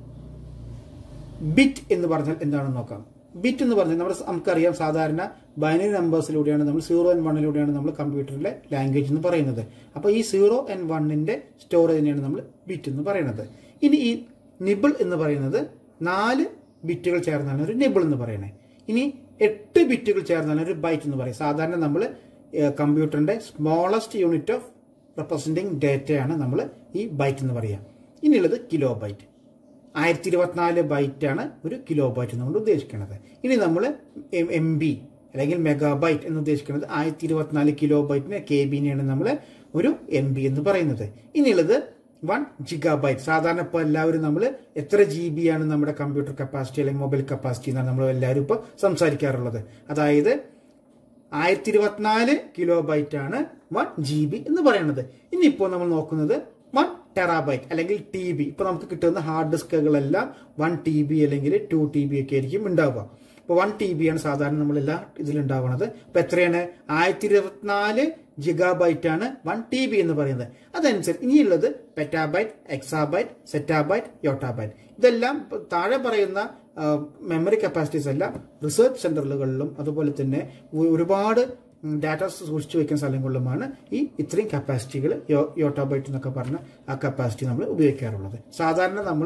ബിറ്റ് എന്ന് പറഞ്ഞാൽ എന്താണെന്ന് നോക്കാം ബിറ്റ് എന്ന് പറഞ്ഞാൽ നമ്മുടെ നമുക്കറിയാം സാധാരണ ബൈനറി നമ്പേഴ്സിലൂടെയാണ് നമ്മൾ സീറോ ആൻഡ് വണ്ണിലൂടെയാണ് നമ്മൾ കമ്പ്യൂട്ടറിലെ ലാംഗ്വേജ് എന്ന് പറയുന്നത് അപ്പോൾ ഈ സീറോ ആൻഡ് വണ്ണിന്റെ സ്റ്റോറേജിനെയാണ് നമ്മൾ ബിറ്റ് എന്ന് പറയുന്നത് ഇനി ഈ നിബിൾ എന്ന് പറയുന്നത് നാല് ബിറ്റുകൾ ചേർന്നാണ് ഒരു നിബിൾ എന്ന് പറയുന്നത് ഇനി എട്ട് ബിറ്റുകൾ ചേർന്നാണ് ഒരു ബൈറ്റ് എന്ന് പറയും സാധാരണ നമ്മൾ കമ്പ്യൂട്ടറിന്റെ സ്മോളസ്റ്റ് യൂണിറ്റ് ഓഫ് റെപ്രസെന്റിങ് ഡേറ്റയാണ് നമ്മൾ ഈ ബൈറ്റ് എന്ന് പറയുക ഇനിയുള്ളത് കിലോ ബൈറ്റ് ആയിരത്തി ഇരുപത്തിനാല് ബൈറ്റ് ആണ് ഒരു കിലോ ബൈറ്റ് എന്നുകൊണ്ട് ഉദ്ദേശിക്കുന്നത് ഇനി നമ്മൾ എം ബി അല്ലെങ്കിൽ മെഗാബൈറ്റ് എന്ന് ഉദ്ദേശിക്കുന്നത് ആയിരത്തി ഇരുപത്തിനാല് കിലോ ബൈറ്റിന് കെ ബിനെയാണ് നമ്മൾ ഒരു എം ബി എന്ന് പറയുന്നത് ഇനിയുള്ളത് വൺ ജിഗാബൈറ്റ് സാധാരണ ഇപ്പോൾ എല്ലാവരും നമ്മൾ എത്ര ജി ബി ആണ് നമ്മുടെ കമ്പ്യൂട്ടർ കപ്പാസിറ്റി അല്ലെങ്കിൽ മൊബൈൽ കപ്പാസിറ്റി എന്നാണ് നമ്മൾ എല്ലാവരും ഇപ്പോൾ സംസാരിക്കാറുള്ളത് അതായത് ആയിരത്തി ഇരുപത്തിനാല് കിലോ ബൈറ്റ് ആണ് വൺ ജി ബി എന്ന് പറയുന്നത് ഇനിയിപ്പോൾ നമ്മൾ നോക്കുന്നത് വൺ ടെറാബൈറ്റ് അല്ലെങ്കിൽ ടി ബി ഇപ്പൊ നമുക്ക് കിട്ടുന്ന ഹാർഡ് ഡിസ്കുകളെല്ലാം വൺ ടി ബി അല്ലെങ്കിൽ ടു ടി ബി ഒക്കെ ആയിരിക്കും ഉണ്ടാവുക ഇപ്പൊ വൺ ടി ബി ആണ് സാധാരണ നമ്മളെല്ലാ ഇതിലുണ്ടാവുന്നത് അപ്പൊ എത്രയാണ് ആയിരത്തി ഇരുപത്തിനാല് ജിഗാബൈറ്റ് ആണ് വൺ ടി ബി എന്ന് പറയുന്നത് അതനുസരിച്ച് ഇനിയുള്ളത് പെറ്റാബൈറ്റ് എക്സാബൈറ്റ് സെറ്റാബൈറ്റ് യോട്ടാബൈറ്റ് ഇതെല്ലാം താഴെ പറയുന്ന മെമ്മറി കപ്പാസിറ്റീസ് എല്ലാം റിസർച്ച് സെന്ററുകളിലും അതുപോലെ തന്നെ ഒരുപാട് ഡാറ്റ സൂക്ഷിച്ചു വെക്കുന്ന സ്ഥലങ്ങളിലുമാണ് ഈ ഇത്രയും കപ്പാസിറ്റികൾ യോട്ടോബൈറ്റ് എന്നൊക്കെ പറഞ്ഞ ആ കപ്പാസിറ്റി നമ്മൾ ഉപയോഗിക്കാറുള്ളത് സാധാരണ നമ്മൾ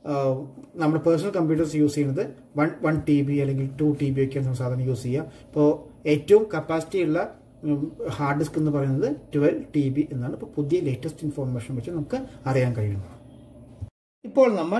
നമ്മുടെ പേഴ്സണൽ കമ്പ്യൂട്ടേഴ്സ് യൂസ് ചെയ്യുന്നത് വൺ വൺ ടി ബി അല്ലെങ്കിൽ ടു ടി ബി ഒക്കെയാണ് നമ്മൾ സാധാരണ യൂസ് ചെയ്യുക ഇപ്പോൾ ഏറ്റവും കപ്പാസിറ്റി ഉള്ള ഹാർഡ് ഡിസ്ക് എന്ന് പറയുന്നത് ട്വൽവ് ടി ബി എന്നാണ് ഇപ്പോൾ പുതിയ ലേറ്റസ്റ്റ് ഇൻഫോർമേഷൻ വെച്ച് നമുക്ക് അറിയാൻ കഴിയുന്നത് ഇപ്പോൾ നമ്മൾ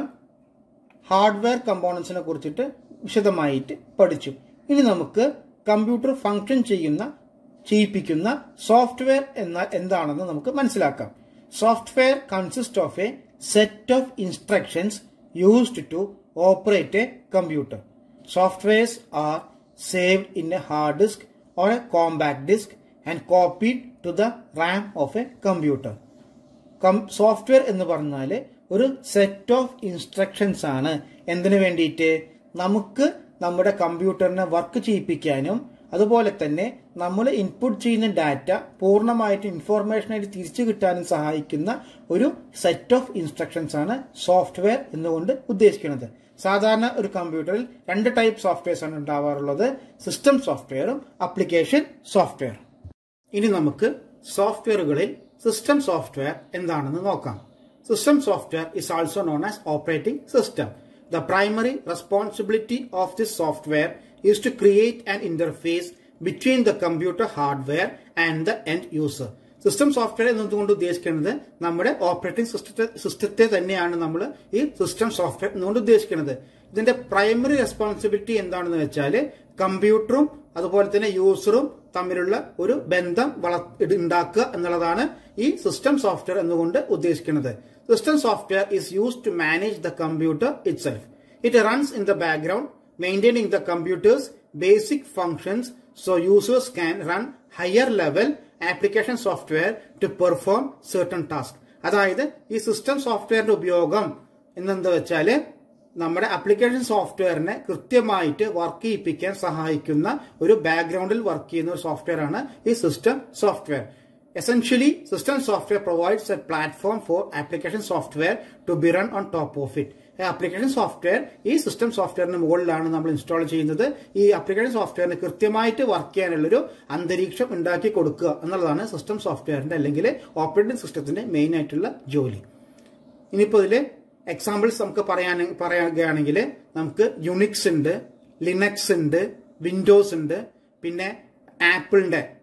ഹാർഡ്വെയർ കമ്പോണൻസിനെ കുറിച്ചിട്ട് വിശദമായിട്ട് പഠിച്ചു ഇനി നമുക്ക് കമ്പ്യൂട്ടർ ഫംഗ്ഷൻ ചെയ്യുന്ന ചെയ്യിപ്പിക്കുന്ന സോഫ്റ്റ്വെയർ എന്നാൽ എന്താണെന്ന് നമുക്ക് മനസ്സിലാക്കാം software consist of a set of instructions used to operate a computer softwares are saved in a hard disk or a compact disk and copied to the RAM of a computer software എന്ന് പറഞ്ഞാൽ ഒരു set of instructions ആണ് എന്തിനു വേണ്ടിയിട്ട് നമുക്ക് നമ്മുടെ കമ്പ്യൂട്ടറിനെ work ചെയ്യിപ്പിക്കാനും അതുപോലെ തന്നെ നമ്മൾ ഇൻപുട്ട് ചെയ്യുന്ന ഡാറ്റ പൂർണ്ണമായിട്ട് ഇൻഫോർമേഷനായിട്ട് തിരിച്ചു കിട്ടാനും സഹായിക്കുന്ന ഒരു സെറ്റ് ഓഫ് ഇൻസ്ട്രക്ഷൻസ് ആണ് സോഫ്റ്റ്വെയർ എന്നുകൊണ്ട് ഉദ്ദേശിക്കുന്നത് സാധാരണ ഒരു കമ്പ്യൂട്ടറിൽ രണ്ട് ടൈപ്പ് സോഫ്റ്റ്വെയർസ് ആണ് ഉണ്ടാവാറുള്ളത് സിസ്റ്റം സോഫ്റ്റ്വെയറും അപ്ലിക്കേഷൻ സോഫ്റ്റ്വെയർ ഇനി നമുക്ക് സോഫ്റ്റ്വെയറുകളിൽ സിസ്റ്റം സോഫ്റ്റ്വെയർ എന്താണെന്ന് നോക്കാം system software is also known as operating system The primary responsibility of this software is to create an interface between the computer hardware and the end user. System software എന്നതുകൊണ്ട് ഉദ്ദേശിക്കുന്നത് നമ്മുടെ operating സിസ്റ്റത്തെ സിസ്റ്റത്തെ തന്നെയാണ് നമ്മൾ ഈ സിസ്റ്റം സോഫ്റ്റ്വെയർ എന്നുകൊണ്ട് ഉദ്ദേശിക്കുന്നത് ഇതിന്റെ പ്രൈമറി റെസ്പോൺസിബിലിറ്റി എന്താണെന്ന് വെച്ചാൽ കമ്പ്യൂട്ടറും അതുപോലെ തന്നെ യൂസറും തമ്മിലുള്ള ഒരു ബന്ധം വള ഉണ്ടാക്കുക എന്നുള്ളതാണ് ഈ സിസ്റ്റം സോഫ്റ്റ്വെയർ എന്നുകൊണ്ട് ഉദ്ദേശിക്കുന്നത് system software is used to manage the computer itself. It runs in the background, maintaining the computer's basic functions so users can run higher level application software to perform certain tasks. അതായത് ഈ system സോഫ്റ്റ്വെയറിന്റെ ഉപയോഗം എന്നെന്താ വെച്ചാല് നമ്മുടെ application സോഫ്റ്റ്വെയറിനെ കൃത്യമായിട്ട് work ചെയ്യിപ്പിക്കാൻ സഹായിക്കുന്ന ഒരു ബാക്ക്ഗ്രൗണ്ടിൽ വർക്ക് ചെയ്യുന്ന ഒരു സോഫ്റ്റ്വെയർ ആണ് ഈ system software Essentially, system software provides a platform for application software to be run on top of it. Application software ഈ സിസ്റ്റം സോഫ്റ്റ്വെയറിന് മുകളിലാണ് നമ്മൾ ഇൻസ്റ്റാൾ ചെയ്യുന്നത് ഈ ആപ്ലിക്കേഷൻ സോഫ്റ്റ്വെയറിന് കൃത്യമായിട്ട് വർക്ക് ചെയ്യാനുള്ളൊരു അന്തരീക്ഷം ഉണ്ടാക്കി കൊടുക്കുക എന്നുള്ളതാണ് സിസ്റ്റം സോഫ്റ്റ്വെയറിന്റെ അല്ലെങ്കിൽ ഓപ്പറേറ്റിംഗ് സിസ്റ്റത്തിന്റെ മെയിൻ ആയിട്ടുള്ള ജോലി ഇനിയിപ്പോൾ ഇതിൽ എക്സാമ്പിൾസ് നമുക്ക് പറയാൻ പറയുകയാണെങ്കിൽ നമുക്ക് യുണിക്സ് ഉണ്ട് ലിനക്സ് ഉണ്ട് വിൻഡോസ് ഉണ്ട് പിന്നെ ആപ്പിളിന്റെ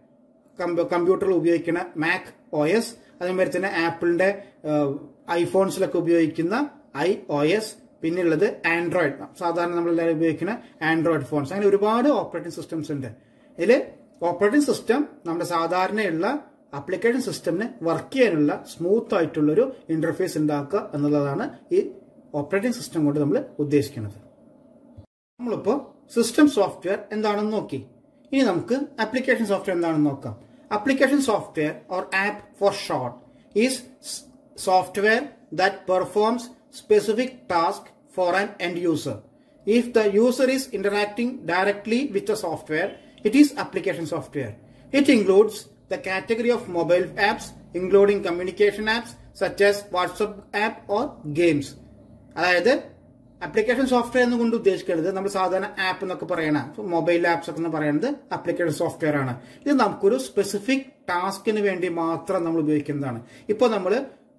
കമ്പ്യൂട്ടറിൽ ഉപയോഗിക്കുന്ന മാക് ഒ എസ് അതേമാതിരി തന്നെ ആപ്പിളിന്റെ ഐഫോൺസിലൊക്കെ ഉപയോഗിക്കുന്ന ഐ ഒ എസ് പിന്നുള്ളത് ആൻഡ്രോയിഡ് സാധാരണ നമ്മളെല്ലാവരും ഉപയോഗിക്കുന്ന ആൻഡ്രോയിഡ് ഫോൺസ് അങ്ങനെ ഒരുപാട് ഓപ്പറേറ്റിംഗ് സിസ്റ്റംസ് ഉണ്ട് ഇതിൽ ഓപ്പറേറ്റിംഗ് സിസ്റ്റം നമ്മുടെ സാധാരണയുള്ള ആപ്ലിക്കേഷൻ സിസ്റ്റമിന് വർക്ക് ചെയ്യാനുള്ള സ്മൂത്ത് ആയിട്ടുള്ളൊരു ഇന്റർഫേസ് ഉണ്ടാക്കുക എന്നുള്ളതാണ് ഈ ഓപ്പറേറ്റിംഗ് സിസ്റ്റം കൊണ്ട് നമ്മൾ ഉദ്ദേശിക്കുന്നത് നമ്മളിപ്പോൾ സിസ്റ്റം സോഫ്റ്റ്വെയർ എന്താണെന്ന് നോക്കി ഇനി നമുക്ക് ആപ്ലിക്കേഷൻ സോഫ്റ്റ്വെയർ എന്താണെന്ന് നോക്കാം application software or app for short is software that performs specific task for an end user If the user is interacting directly with the software, it is application software. It includes the category of mobile apps, including communication apps such as WhatsApp app or games. അതായത് application software എന്ന് കൊണ്ട് ഉദ്ദേശിക്കുന്നത് നമ്മൾ സാധാരണ app എന്നൊക്കെ പറയണ mobile apps ഒക്കെ എന്ന് പറയുന്നത് ആപ്ലിക്കേഷൻ സോഫ്റ്റ്വെയർ ആണ് ഇത് നമുക്കൊരു സ്പെസിഫിക് ടാസ്കിന് വേണ്ടി മാത്രം നമ്മൾ ഉപയോഗിക്കുന്നതാണ് ഇപ്പോൾ നമ്മൾ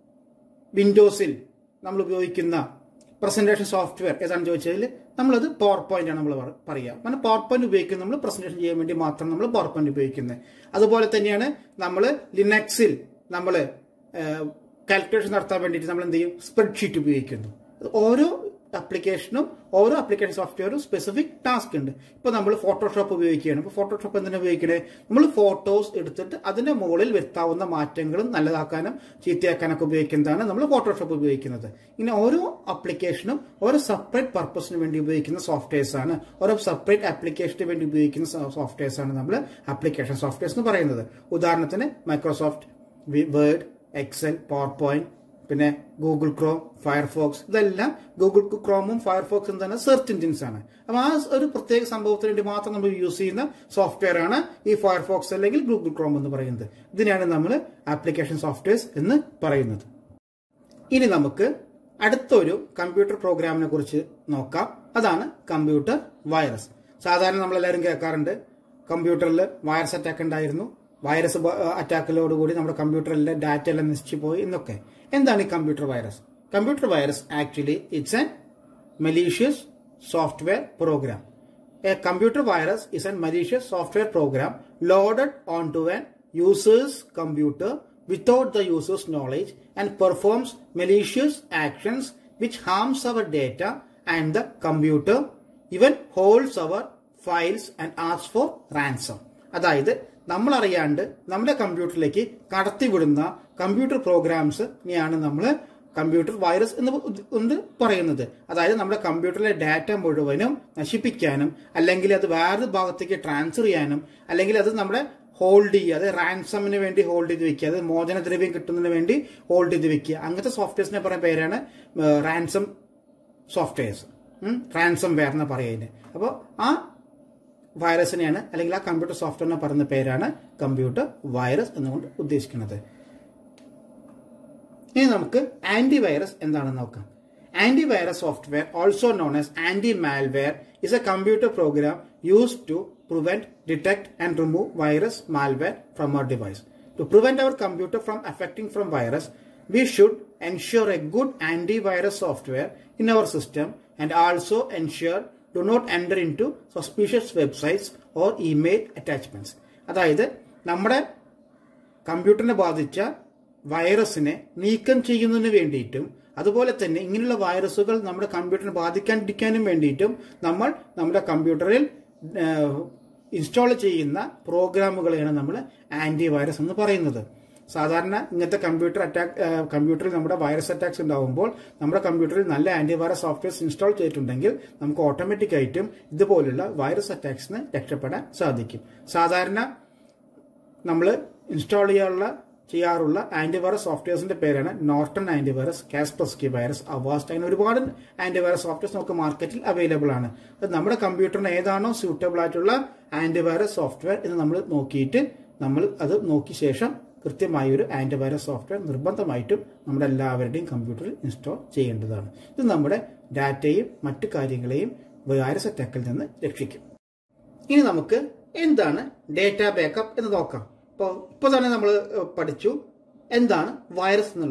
വിൻഡോസിൽ നമ്മൾ ഉപയോഗിക്കുന്ന പ്രസന്റേഷൻ സോഫ്റ്റ്വെയർ ഏതാണെന്ന് ചോദിച്ചാൽ നമ്മളത് പവർ പോയിന്റ് ആണ് നമ്മൾ പറയുക കാരണം പവർ പോയിന്റ് ഉപയോഗിക്കുന്നത് നമ്മൾ പ്രസന്റേഷൻ ചെയ്യാൻ വേണ്ടി മാത്രം നമ്മൾ പവർ പോയിന്റ് ഉപയോഗിക്കുന്നത് അതുപോലെ തന്നെയാണ് നമ്മൾ ലിനക്സിൽ നമ്മൾ കാൽക്കുലേഷൻ നടത്താൻ വേണ്ടിയിട്ട് നമ്മൾ എന്ത് ചെയ്യും സ്പ്രെഡ്ഷീറ്റ് ഉപയോഗിക്കുന്നു ഓരോ ആപ്ലിക്കേഷനും ഓരോ ആപ്ലിക്കേഷൻ സോഫ്റ്റ്വെയറും സ്പെസിഫിക് ടാസ്ക് ഉണ്ട് ഇപ്പൊ നമ്മൾ ഫോട്ടോഷോപ്പ് ഉപയോഗിക്കുകയാണ് ഇപ്പൊ ഫോട്ടോഷോപ്പ് എന്തിനാ ഉപയോഗിക്കുന്നത് നമ്മൾ ഫോട്ടോസ് എടുത്തിട്ട് അതിന്റെ മുകളിൽ വരുത്താവുന്ന മാറ്റങ്ങളും നല്ലതാക്കാനും ചീത്തയാക്കാനൊക്കെ ഉപയോഗിക്കുന്നതാണ് നമ്മൾ ഫോട്ടോഷോപ്പ് ഉപയോഗിക്കുന്നത് ഇങ്ങനെ ഓരോ ആപ്ലിക്കേഷനും ഓരോ സെപ്പറേറ്റ് പർപ്പസിന് വേണ്ടി ഉപയോഗിക്കുന്ന സോഫ്റ്റ്വെയർസ് ആണ് ഓരോ സെപ്പറേറ്റ് ആപ്ലിക്കേഷന് വേണ്ടി ഉപയോഗിക്കുന്ന സോഫ്റ്റ്വെയർസ് ആണ് നമ്മൾ ആപ്ലിക്കേഷൻ സോഫ്റ്റ്വെയർസ് എന്ന് പറയുന്നത് ഉദാഹരണത്തിന് Microsoft Word Excel PowerPoint പിന്നെ ഗൂഗിൾ ക്രോം ഫയർഫോക്സ് ഇതെല്ലാം ഗൂഗിൾ ക്രോമും ഫയർഫോക്സും തന്നെ സെർച്ച് എഞ്ചിൻസ് ആണ് അപ്പൊ ആ ഒരു പ്രത്യേക സംഭവത്തിന് വേണ്ടി മാത്രം നമ്മൾ യൂസ് ചെയ്യുന്ന സോഫ്റ്റ്വെയർ ആണ് ഈ ഫയർഫോക്സ് അല്ലെങ്കിൽ ഗൂഗിൾ ക്രോം എന്ന് പറയുന്നത് ഇതിനെയാണ് നമ്മൾ ആപ്ലിക്കേഷൻ സോഫ്റ്റ്വെയർസ് എന്ന് പറയുന്നത് ഇനി നമുക്ക് അടുത്തൊരു കമ്പ്യൂട്ടർ പ്രോഗ്രാമിനെ കുറിച്ച് നോക്കാം അതാണ് കമ്പ്യൂട്ടർ വൈറസ് സാധാരണ നമ്മളെല്ലാവരും കേൾക്കാറുണ്ട് കമ്പ്യൂട്ടറിൽ വൈറസ് അറ്റാക്ക് ഉണ്ടായിരുന്നു വൈറസ് അറ്റാക്കിലോടുകൂടി നമ്മുടെ കമ്പ്യൂട്ടറിലെ ഡാറ്റ എല്ലാം നശിച്ചു പോയി എന്നൊക്കെ എന്താണ് ഈ computer virus computer virus actually it's an malicious software program a computer virus is an malicious software program loaded on to an user's computer without the user's knowledge and performs malicious actions which harms our data and the computer even holds our files and asks for ransom അതായത് നമ്മൾ അറിയാണ്ട് നമ്മുടെ കമ്പ്യൂട്ടറിലേക്ക് കടത്തിവിടുന്ന computer പ്രോഗ്രാംസിനെയാണ് നമ്മൾ computer virus എന്ന് ഉണ്ട് പറയുന്നത് അതായത് നമ്മുടെ കമ്പ്യൂട്ടറിലെ ഡാറ്റ മുഴുവനും നശിപ്പിക്കാനും അല്ലെങ്കിൽ അത് വേറൊരു ഭാഗത്തേക്ക് ട്രാൻസ്ഫർ ചെയ്യാനും അല്ലെങ്കിൽ അത് നമ്മുടെ ഹോൾഡ് ചെയ്യുക അത് റാൻസമിന് വേണ്ടി ഹോൾഡ് ചെയ്ത് വെക്കുക അത് മോചനദ്രവ്യം കിട്ടുന്നതിന് വേണ്ടി ഹോൾഡ് ചെയ്ത് വെക്കുക അങ്ങനത്തെ സോഫ്റ്റ്വെയർസിനെ പറയുന്ന പേരാണ് റാൻസം സോഫ്റ്റ്വെയർസ് റാൻസം വെയർ എന്ന് പറയുന്നത് അപ്പോൾ ആ വൈറസിനെയാണ് അല്ലെങ്കിൽ ആ കമ്പ്യൂട്ടർ സോഫ്റ്റ്വെയറിനെ പറയുന്ന പേരാണ് കമ്പ്യൂട്ടർ വൈറസ് എന്നുകൊണ്ട് ഉദ്ദേശിക്കുന്നത് ഇനി നമുക്ക് ആന്റിവൈറസ് എന്താണെന്ന് നോക്കാം antivirus software also known as anti malware is a computer program use to prevent, detect and remove virus malware from our device. To prevent our computer from affecting from virus, we should ensure a good antivirus software in our system and also ensure do not enter into suspicious websites or email attachments. അതായത് നമ്മുടെ കമ്പ്യൂട്ടറിനെ ബാധിച്ച വൈറസിനെ നീക്കം ചെയ്യുന്നതിന് വേണ്ടിയിട്ടും അതുപോലെ തന്നെ ഇങ്ങനെയുള്ള വൈറസുകൾ നമ്മുടെ കമ്പ്യൂട്ടറിനെ ബാധിക്കാണ്ടിരിക്കാനും വേണ്ടിയിട്ടും നമ്മൾ നമ്മുടെ കമ്പ്യൂട്ടറിൽ ഇൻസ്റ്റാൾ ചെയ്യുന്ന പ്രോഗ്രാമുകളെയാണ് നമ്മൾ ആന്റിവൈറസ് എന്ന് പറയുന്നത് സാധാരണ ഇങ്ങനത്തെ കമ്പ്യൂട്ടർ അറ്റാക്ക് കമ്പ്യൂട്ടറിൽ നമ്മുടെ വൈറസ് അറ്റാക്സ് ഉണ്ടാകുമ്പോൾ നമ്മുടെ കമ്പ്യൂട്ടറിൽ നല്ല ആന്റിവൈറസ് സോഫ്റ്റ്വെയർസ് ഇൻസ്റ്റാൾ ചെയ്തിട്ടുണ്ടെങ്കിൽ നമുക്ക് ഓട്ടോമാറ്റിക് ആയിട്ടും ഇതുപോലുള്ള വൈറസ് അറ്റാക്സിന് രക്ഷപ്പെടാൻ സാധിക്കും സാധാരണ നമ്മൾ ഇൻസ്റ്റാൾ ചെയ്യാനുള്ള ചെയ്യാറുള്ള ആന്റിവൈറസ് സോഫ്റ്റ്വെയർസിന്റെ പേരാണ് Norton antivirus Kaspersky virus Avast അങ്ങനെ ഒരുപാട് ആന്റിവൈറസ് സോഫ്റ്റ്വെയർസ് നമുക്ക് മാർക്കറ്റിൽ അവൈലബിൾ ആണ് അത് നമ്മുടെ കമ്പ്യൂട്ടറിന് ഏതാണോ സ്യൂട്ടബിൾ ആയിട്ടുള്ള ആന്റിവൈറസ് സോഫ്റ്റ്വെയർ എന്ന് നമ്മൾ നോക്കിയിട്ട് നമ്മൾ അത് നോക്കിയ ശേഷം കൃത്യമായ ഒരു ആന്റിവൈറസ് സോഫ്റ്റ്വെയർ നിർബന്ധമായിട്ടും നമ്മുടെ എല്ലാവരുടെയും കമ്പ്യൂട്ടറിൽ ഇൻസ്റ്റാൾ ചെയ്യേണ്ടതാണ് ഇത് നമ്മുടെ ഡാറ്റയും മറ്റു കാര്യങ്ങളെയും വൈറസ് അറ്റാക്കിൽ നിന്ന് രക്ഷിക്കും ഇനി നമുക്ക് എന്താണ് ഡേറ്റ ബാക്കപ്പ് എന്ന് നോക്കാം ഇപ്പോൾ ഇപ്പോൾ തന്നെ നമ്മൾ പഠിച്ചു എന്താണ് വൈറസ് എന്നുള്ളത്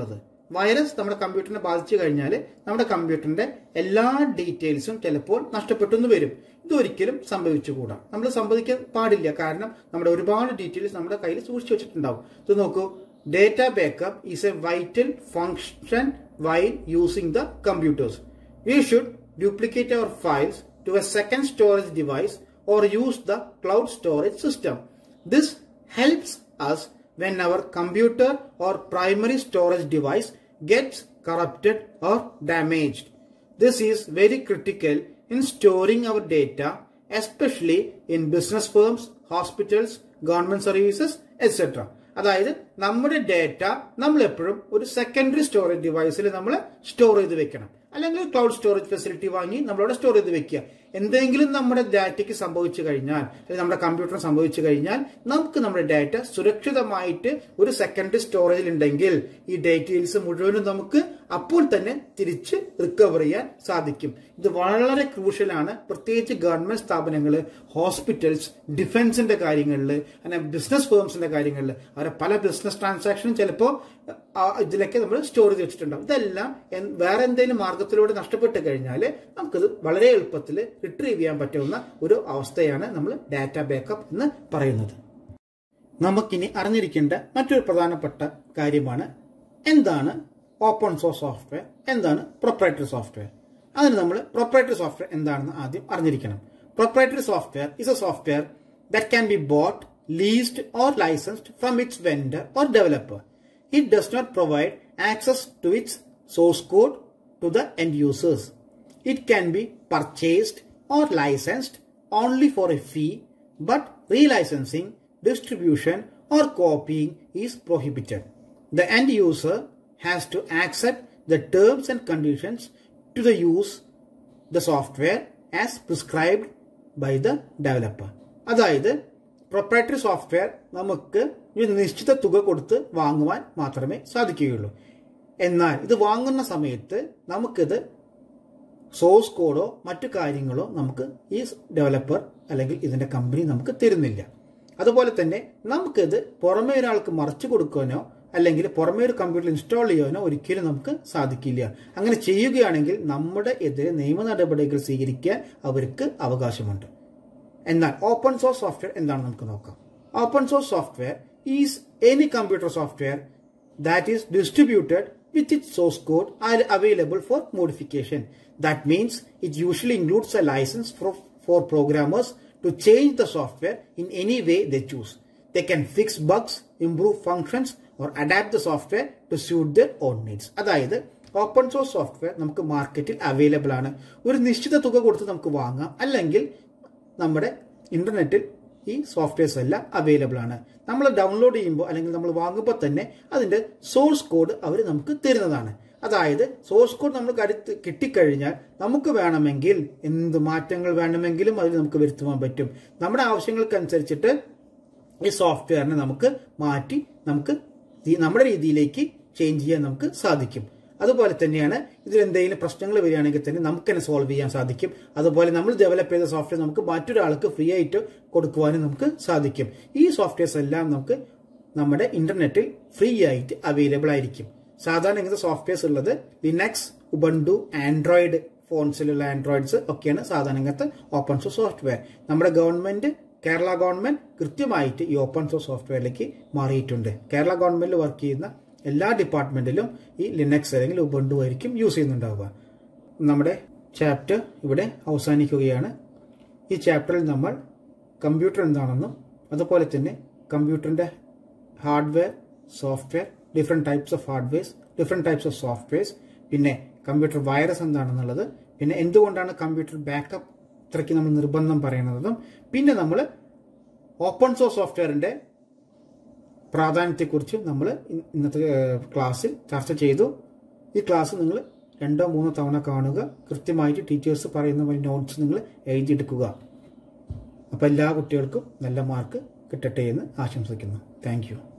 വൈറസ് നമ്മുടെ കമ്പ്യൂട്ടറിനെ ബാധിച്ചു കഴിഞ്ഞാൽ നമ്മുടെ കമ്പ്യൂട്ടറിന്റെ എല്ലാ ഡീറ്റെയിൽസും ചിലപ്പോൾ നഷ്ടപ്പെട്ടു എന്ന് വരും ഇതൊരിക്കലും സംഭവിച്ചുകൂടാ നമ്മൾ സംഭവിക്കാൻ പാടില്ല കാരണം നമ്മുടെ ഒരുപാട് ഡീറ്റെയിൽസ് നമ്മുടെ കയ്യിൽ സൂക്ഷിച്ചു വെച്ചിട്ടുണ്ടാവും ഇത് നോക്കൂ data backup is a vital function while using the computers we should duplicate our files to a second storage device or use the cloud storage system this helps us when our computer or primary storage device gets corrupted or damaged. This is very critical in storing our data, especially in business firms, hospitals, government services, etc. അതായത് നമ്മുടെ data നമ്മൾ എപ്പോഴും ഒരു secondary storage ഡിവൈസിൽ നമ്മൾ store ചെയ്ത് വെക്കണം അല്ലെങ്കിൽ cloud storage facility വാങ്ങി നമ്മളവിടെ സ്റ്റോർ ചെയ്ത് വെക്കുക എന്തെങ്കിലും നമ്മുടെ ഡാറ്റയ്ക്ക് സംഭവിച്ചു കഴിഞ്ഞാൽ അല്ലെങ്കിൽ നമ്മുടെ കമ്പ്യൂട്ടറിന് സംഭവിച്ചു കഴിഞ്ഞാൽ നമുക്ക് നമ്മുടെ ഡാറ്റ സുരക്ഷിതമായിട്ട് ഒരു സെക്കൻഡറി സ്റ്റോറേജിൽ ഉണ്ടെങ്കിൽ ഈ ഡേറ്റയിൽസ് മുഴുവനും നമുക്ക് അപ്പോൾ തന്നെ തിരിച്ച് റിക്കവർ ചെയ്യാൻ സാധിക്കും ഇത് വളരെ ക്രൂഷ്യലാണ് പ്രത്യേകിച്ച് ഗവൺമെന്റ് സ്ഥാപനങ്ങൾ ഹോസ്പിറ്റൽസ് ഡിഫൻസിന്റെ കാര്യങ്ങളിൽ അങ്ങനെ ബിസിനസ് ഫേംസിന്റെ കാര്യങ്ങളിൽ അവരെ പല ബിസിനസ് ട്രാൻസാക്ഷനും ചിലപ്പോൾ ഇതിലൊക്കെ നമ്മൾ സ്റ്റോർ ചെയ്ത് വെച്ചിട്ടുണ്ടാവും ഇതെല്ലാം എൻ- വേറെ എന്തെങ്കിലും മാർഗത്തിലൂടെ നഷ്ടപ്പെട്ട് കഴിഞ്ഞാൽ നമുക്കിത് വളരെ എളുപ്പത്തിൽ റിട്രീവ് ചെയ്യാൻ പറ്റുന്ന ഒരു അവസ്ഥയാണ് നമ്മൾ ഡാറ്റ ബാക്കപ്പ് എന്ന് പറയുന്നത് നമുക്കിനി അറിഞ്ഞിരിക്കേണ്ട മറ്റൊരു പ്രധാനപ്പെട്ട കാര്യമാണ് എന്താണ് ഓപ്പൺ സോഴ്സ് സോഫ്റ്റ്വെയർ എന്താണ് പ്രൊപ്പറേറ്ററി സോഫ്റ്റ്വെയർ അതിന് നമ്മൾ പ്രൊപ്പറേറ്ററി സോഫ്റ്റ്വെയർ എന്താണെന്ന് ആദ്യം അറിഞ്ഞിരിക്കണം proprietary software is a software that can be bought leased or licensed from its vendor or developer it does not provide access to its source code to the end users. It can be purchased or licensed only for a fee, but relicensing, distribution, or copying is prohibited. The end user has to accept the terms and conditions to the use the software as prescribed by the developer. അതായത് proprietary software നമുക്ക് ഒരു നിശ്ചിത തുക കൊടുത്ത് വാങ്ങുവാൻ മാത്രമേ സാധിക്കുകയുള്ളൂ എന്നാൽ ഇത് വാങ്ങുന്ന സമയത്ത് നമുക്കിത് സോഴ്സ് കോഡോ മറ്റു കാര്യങ്ങളോ നമുക്ക് ഈ ഡെവലപ്പർ അല്ലെങ്കിൽ ഇതിന്റെ കമ്പനി നമുക്ക് തരുന്നില്ല അതുപോലെ തന്നെ നമുക്കിത് പുറമേ ഒരാൾക്ക് മറച്ചു കൊടുക്കാനോ അല്ലെങ്കിൽ പുറമേ ഒരു കമ്പ്യൂട്ടർ ഇൻസ്റ്റാൾ ചെയ്യാനോ ഒരിക്കലും നമുക്ക് സാധിക്കില്ല അങ്ങനെ ചെയ്യുകയാണെങ്കിൽ നമ്മുടെ എതിരെ നിയമ നടപടികൾ സ്വീകരിക്കാൻ അവർക്ക് അവകാശമുണ്ട് എന്നാൽ ഓപ്പൺ സോഴ്സ് സോഫ്റ്റ്വെയർ എന്താണ് നമുക്ക് നോക്കാം open source software is any computer software that is distributed with its source code are available for modification. That means it usually includes a license for, for programmers to change the software in any way they choose. They can fix bugs, improve functions, or adapt the software to suit their own needs. അതായത് open source software നമുക്ക് മാർക്കറ്റിൽ available ആണ് ഒരു നിശ്ചിത തുക കൊടുത്ത് നമുക്ക് വാങ്ങാം അല്ലെങ്കിൽ നമ്മുടെ ഇന്റർനെറ്റിൽ ഈ സോഫ്റ്റ്വെയർസ് എല്ലാം അവൈലബിൾ ആണ് നമ്മൾ ഡൗൺലോഡ് ചെയ്യുമ്പോൾ അല്ലെങ്കിൽ നമ്മൾ വാങ്ങുമ്പോൾ തന്നെ അതിന്റെ സോഴ്സ് കോഡ് അവർ നമുക്ക് തരുന്നതാണ് അതായത് സോഴ്സ് കോഡ് നമുക്ക് അടുത്ത് കിട്ടിക്കഴിഞ്ഞാൽ നമുക്ക് വേണമെങ്കിൽ എന്ത് മാറ്റങ്ങൾ വേണമെങ്കിലും അതിൽ നമുക്ക് വരുത്തുവാൻ പറ്റും നമ്മുടെ ആവശ്യങ്ങൾക്കനുസരിച്ചിട്ട് ഈ സോഫ്റ്റ്വെയറിനെ നമുക്ക് മാറ്റി നമുക്ക് ഈ നമ്മുടെ രീതിയിലേക്ക് ചേഞ്ച് ചെയ്യാൻ നമുക്ക് സാധിക്കും അതുപോലെ തന്നെയാണ് ഇതിൽ എന്തെങ്കിലും പ്രശ്നങ്ങൾ വരികയാണെങ്കിൽ തന്നെ നമുക്ക് തന്നെ സോൾവ് ചെയ്യാൻ സാധിക്കും അതുപോലെ നമ്മൾ ഡെവലപ്പ് ചെയ്ത സോഫ്റ്റ്വെയർ നമുക്ക് മറ്റൊരാൾക്ക് ഫ്രീ ആയിട്ട് കൊടുക്കുവാനും നമുക്ക് സാധിക്കും ഈ സോഫ്റ്റ്വെയർസ് എല്ലാം നമുക്ക് നമ്മുടെ ഇന്റർനെറ്റിൽ ഫ്രീ ആയിട്ട് അവൈലബിൾ ആയിരിക്കും സാധാരണ ഇങ്ങനത്തെ സോഫ്റ്റ്വെയർസ് ഉള്ളത് ലിനക്സ് ഉബണ്ടു ആൻഡ്രോയിഡ് ഫോൺസിലുള്ള ആൻഡ്രോയിഡ്സ് ഒക്കെയാണ് സാധാരണ ഇങ്ങനത്തെ ഓപ്പൺ സോഴ്സ് സോഫ്റ്റ്വെയർ നമ്മുടെ ഗവൺമെന്റ് കേരള ഗവൺമെന്റ് കൃത്യമായിട്ട് ഈ ഓപ്പൺ സോഴ്സ് സോഫ്റ്റ്വെയറിലേക്ക് മാറിയിട്ടുണ്ട് കേരള ഗവൺമെന്റിൽ വർക്ക് ചെയ്യുന്ന എല്ലാ ഡിപ്പാർട്ട്മെന്റിലും ഈ ലിനക്സ് അല്ലെങ്കിൽ ഉബണ്ടു ആയിരിക്കും യൂസ് ചെയ്യുന്നുണ്ടാവുക നമ്മുടെ ചാപ്റ്റർ ഇവിടെ അവസാനിക്കുകയാണ് ഈ ചാപ്റ്ററിൽ നമ്മൾ കമ്പ്യൂട്ടർ എന്താണെന്നും അതുപോലെ തന്നെ കമ്പ്യൂട്ടറിന്റെ hardware software different types of hardwares different types of softwares പിന്നെ കമ്പ്യൂട്ടർ വൈറസ് എന്താണെന്നുള്ളത് പിന്നെ എന്തുകൊണ്ടാണ് കമ്പ്യൂട്ടർ ബാക്കപ്പ് ഇത്രയ്ക്ക് നമ്മൾ നിർബന്ധം പറയുന്നതും പിന്നെ നമ്മൾ ഓപ്പൺ സോഴ്സ് സോഫ്റ്റ്വെയറിന്റെ പ്രാധാന്യത്തെക്കുറിച്ച് നമ്മൾ ഇന്നത്തെ ക്ലാസ്സിൽ ചർച്ച ചെയ്തു ഈ ക്ലാസ് നിങ്ങൾ രണ്ടോ മൂന്നോ തവണ കാണുക കൃത്യമായിട്ട് ടീച്ചേഴ്സ് പറയുന്ന നോട്ട്സ് നിങ്ങൾ എഴുതിയെടുക്കുക അപ്പോൾ എല്ലാ കുട്ടികൾക്കും നല്ല മാർക്ക് കിട്ടട്ടെ എന്ന് ആശംസിക്കുന്നു താങ്ക്